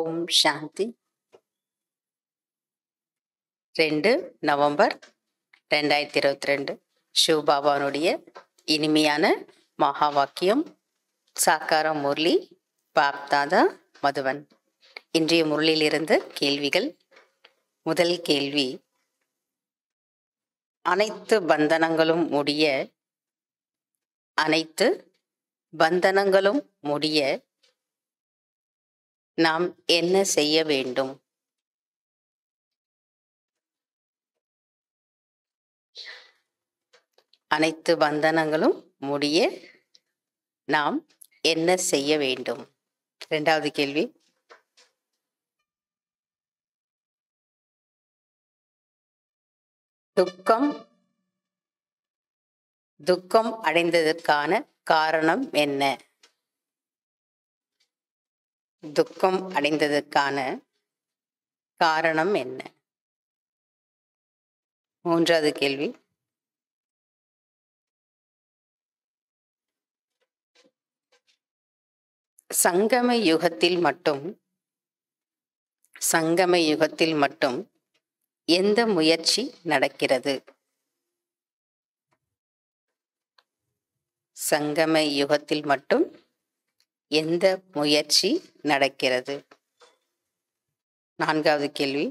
ஓம் சாந்தி ரெண்டு நவம்பர் ரெண்டாயிரத்தி இருபத்தி ரெண்டு சிவபாபானுடைய இனிமையான மகா வாக்கியம் சாக்கார முரளி பாப்தாதா மதுவன் இன்றைய முரளியிலிருந்து கேள்விகள் முதல் கேள்வி அனைத்து பந்தனங்களும் முடிய அனைத்து பந்தனங்களும் முடிய நாம் என்ன செய்ய வேண்டும் அனைத்து பந்தனங்களும் முடிய நாம் என்ன செய்ய வேண்டும் இரண்டாவது கேள்வி துக்கம் துக்கம் அடைந்ததற்கான காரணம் என்ன துக்கம் அடைந்ததற்கான காரணம் என்ன மூன்றாவது கேள்வி சங்கம யுகத்தில் மட்டும் சங்கம யுகத்தில் மட்டும் எந்த முயற்சி நடக்கிறது சங்கம யுகத்தில் மட்டும் எந்த முயற்சி நடக்கிறது நான்காவது கேள்வி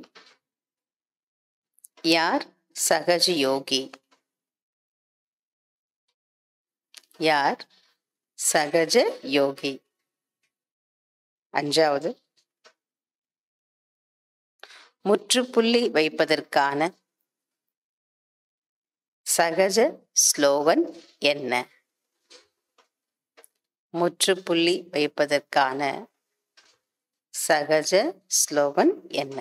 யார் சகஜ யோகி யார் சகஜ யோகி அஞ்சாவது முற்றுப்புள்ளி வைப்பதற்கான சகஜ ஸ்லோகன் என்ன முற்றுப்புள்ளி வைப்பதற்கான சகஜ ஸ்லோகன் என்ன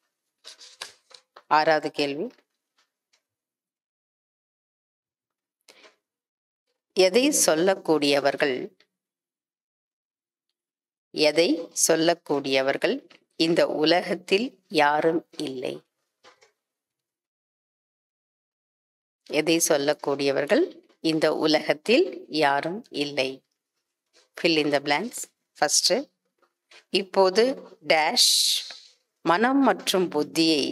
ஆறாவது கேள்வி எதை சொல்லக்கூடியவர்கள் எதை சொல்லக்கூடியவர்கள் இந்த உலகத்தில் யாரும் இல்லை எதை சொல்லக்கூடியவர்கள் இந்த உலகத்தில் யாரும் இல்லை fill in the blanks first இப்போது டேஷ் மனம் மற்றும் புத்தியை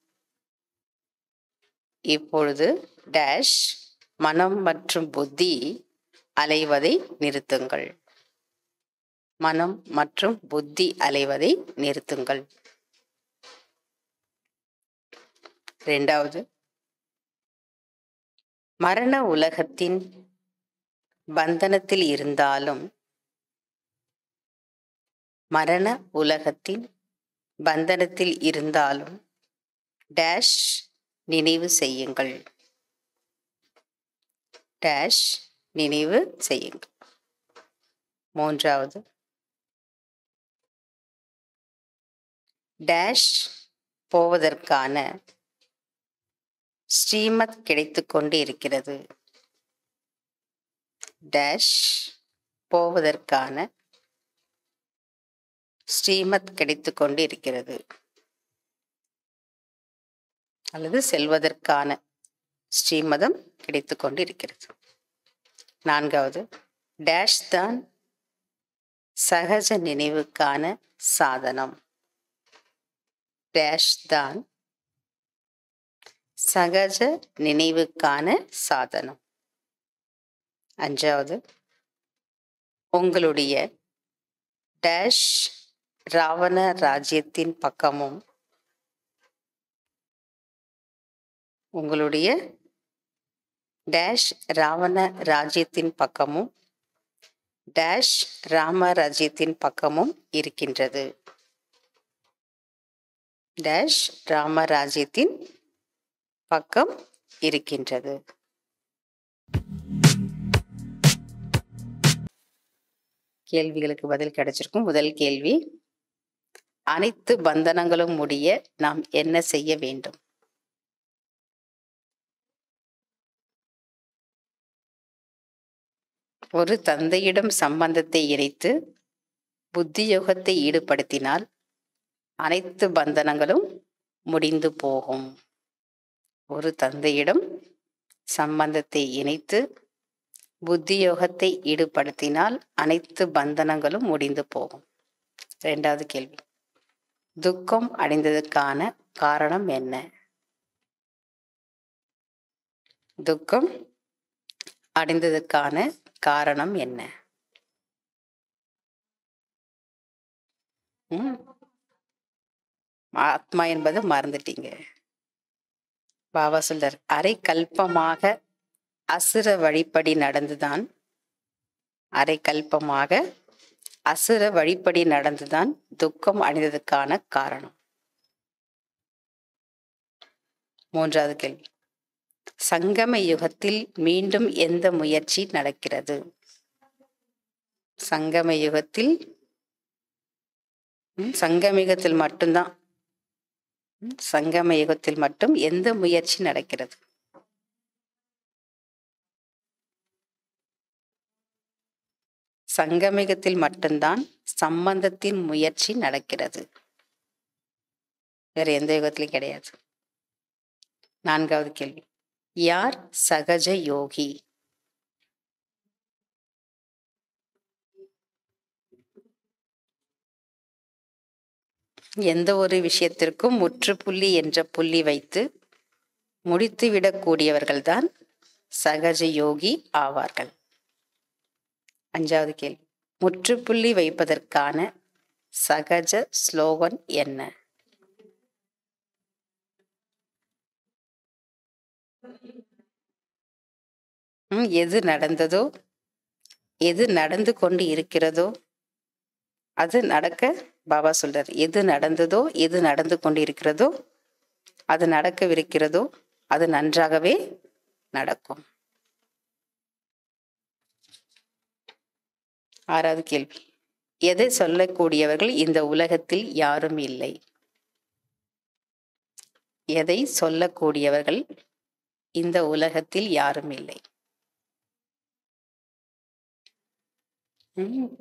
இப்பொழுது டேஷ் மனம் மற்றும் புத்தி அலைவதை நிறுத்துங்கள் மனம் மற்றும் புத்தி அலைவதை நிறுத்துங்கள் இரண்டாவது மரண உலகத்தின் பந்தனத்தில் இருந்தாலும் மரண உலகத்தின் பந்தனத்தில் இருந்தாலும் டேஷ் நினைவு செய்யுங்கள் டேஷ் நினைவு செய்யுங்கள் மூன்றாவது டேஷ் போவதற்கான ஸ்ரீமத் கிடைத்து கொண்டு இருக்கிறது டேஷ் போவதற்கான ஸ்ரீமத் கிடைத்து கொண்டு இருக்கிறது அல்லது செல்வதற்கான ஸ்ரீமதம் கிடைத்து கொண்டு இருக்கிறது நான்காவது டேஷ் தான் சகஜ நினைவுக்கான சாதனம் டேஷ் தான் சகஜ நினைவுக்கான சாதனம் அஞ்சாவது உங்களுடைய டேஷ் ராவண ராஜ்யத்தின் பக்கமும் உங்களுடைய டேஷ் ராவண ராஜ்யத்தின் பக்கமும் டேஷ் ராம ராஜ்யத்தின் பக்கமும் இருக்கின்றது டேஷ் ராமராஜ்யத்தின் பக்கம் இருக்கின்றது கேள்விகளுக்கு பதில் கிடைச்சிருக்கும் முதல் கேள்வி அனைத்து பந்தனங்களும் முடிய நாம் என்ன செய்ய வேண்டும் ஒரு தந்தையிடம் சம்பந்தத்தை இணைத்து புத்தியோகத்தை ஈடுபடுத்தினால் அனைத்து பந்தனங்களும் முடிந்து போகும் ஒரு தந்தையிடம் சம்பந்தத்தை இணைத்து புத்தியோகத்தை ஈடுபடுத்தினால் அனைத்து பந்தனங்களும் முடிந்து போகும் ரெண்டாவது கேள்வி துக்கம் அடைந்ததற்கான காரணம் என்ன துக்கம் அடைந்ததற்கான காரணம் என்ன ம்? ஆத்மா என்பதை மறந்துட்டீங்க பாபா சொல்றார் அரை கல்பமாக அசுர வழிப்படி நடந்துதான் அரை கல்பமாக அசுர வழிப்படி நடந்துதான் துக்கம் அடைந்ததுக்கான காரணம் மூன்றாவது கேள்வி சங்கம யுகத்தில் மீண்டும் எந்த முயற்சி நடக்கிறது சங்கம யுகத்தில் ம், சங்கம யுகத்தில் மட்டும்தான் ம், சங்கம யுகத்தில் மட்டும் எந்த முயற்சி நடக்கிறது சங்கமிகத்தில் மட்டும்தான் சம்பந்தத்தின் முயற்சி நடக்கிறது வேற எந்த யுகத்திலும் கிடையாது நான்காவது கேள்வி யார் சகஜ யோகி எந்த ஒரு விஷயத்திற்கும் முற்றுப்புள்ளி என்ற புள்ளி வைத்து முடித்துவிடக்கூடியவர்கள்தான் சகஜ யோகி ஆவார்கள் அஞ்சாவது கேள்வி முற்றுப்புள்ளி வைப்பதற்கான சகஜ ஸ்லோகன் என்ன ம், எது நடந்ததோ எது நடந்து கொண்டு இருக்கிறதோ அது நடக்க பாபா சொல்றார் எது நடந்ததோ எது நடந்து கொண்டு இருக்கிறதோ அது நடக்கவிருக்கிறதோ அது நன்றாகவே நடக்கும் ஆறாவது கேள்வி எதை சொல்லக்கூடியவர்கள் இந்த உலகத்தில் யாரும் இல்லை எதை சொல்லக்கூடியவர்கள் இந்த உலகத்தில் யாரும் இல்லை ம்.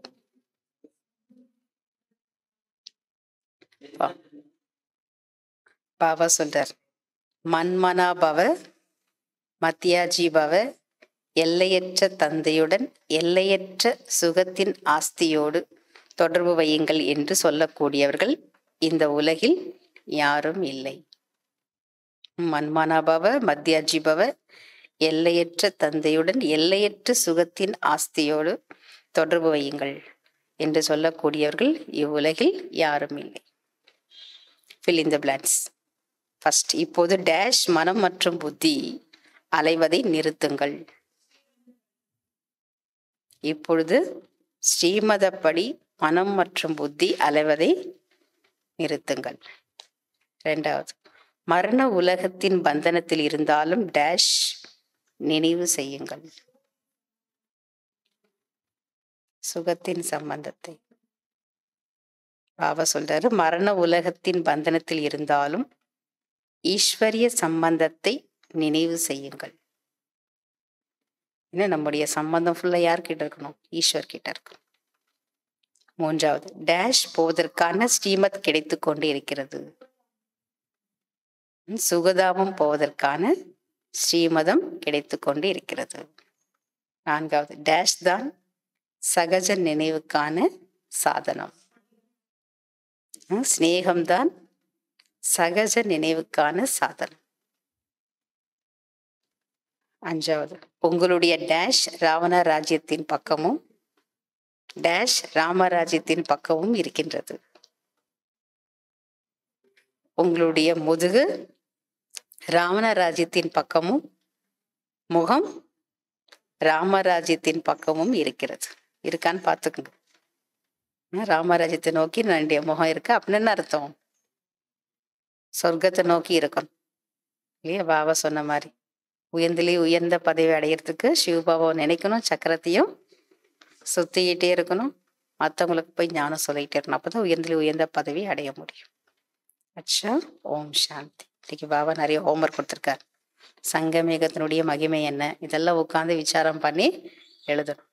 பா- பாபா சொல்றார் மன்மனா பவ மத்தியாஜி பவ எல்லையற்ற தந்தையுடன் எல்லையற்ற சுகத்தின் ஆஸ்தியோடு தொடர்பு வையுங்கள் என்று சொல்லக்கூடியவர்கள் இந்த உலகில் யாரும் இல்லை மன்மனாபவ மத்தியாஜிபவ எல்லையற்ற தந்தையுடன் எல்லையற்ற சுகத்தின் ஆஸ்தியோடு தொடர்பு வையுங்கள் என்று சொல்லக்கூடியவர்கள் இவ்வுலகில் யாரும் இல்லை fill in the blanks first இப்போது டேஷ் மனம் மற்றும் புத்தி அலைவதை நிறுத்துங்கள் இப்பொழுது ஸ்ரீமதப்படி மனம் மற்றும் புத்தி அலைவதை நிறுத்துங்கள் இரண்டாவது மரண உலகத்தின் பந்தனத்தில் இருந்தாலும் டேஷ் நினைவு செய்யுங்கள் சுகத்தின் சம்பந்தத்தை பாபா சொல்றாரு மரண உலகத்தின் பந்தனத்தில் இருந்தாலும் ஈஸ்வரிய சம்பந்தத்தை நினைவு செய்யுங்கள் ஏன்னா நம்முடைய சம்பந்தம் ஃபுல்லா யார்கிட்ட இருக்கணும் ஈஸ்வர் கிட்ட இருக்கணும் மூன்றாவது டேஷ் போவதற்கான ஸ்ரீமத் கிடைத்து கொண்டு இருக்கிறது ம், சுகதாமம் போவதற்கான ஸ்ரீமதம் கிடைத்து கொண்டு இருக்கிறது நான்காவது டேஷ் தான் சகஜ நினைவுக்கான சாதனம் ம், சிநேகம்தான் சகஜ நினைவுக்கான சாதனம் அஞ்சாவது உங்களுடைய டேஷ் ராவண ராஜ்யத்தின் பக்கமும் டேஷ் ராமராஜ்யத்தின் பக்கமும் இருக்கின்றது உங்களுடைய முதுகு ராவண ராஜ்யத்தின் பக்கமும் முகம் ராமராஜ்யத்தின் பக்கமும் இருக்கிறது இருக்கான்னு பார்த்துக்குங்க ஆஹ் ராமராஜ்யத்தை நோக்கி என்னுடைய முகம் இருக்கு அப்படின்னு என்ன அர்த்தம் சொர்க்கத்தை நோக்கி இருக்கணும் இல்லையா பாபா சொன்ன மாதிரி உயர்ந்திலே உயர்ந்த பதவி அடையிறதுக்கு சிவபாபாவை நினைக்கணும் சக்கரத்தையும் சுத்திக்கிட்டே இருக்கணும் மற்றவங்களுக்கு போய் ஞானம் சொல்லிக்கிட்டே இருக்கணும் அப்பதான் உயர்ந்திலே உயர்ந்த பதவி அடைய முடியும் அச்சா ஓம் சாந்தி இன்னைக்கு பாபா நிறைய ஹோம்ஒர்க் கொடுத்துருக்காரு சங்கமேகத்தினுடைய மகிமை என்ன இதெல்லாம் உட்காந்து விசாரம் பண்ணி எழுதணும்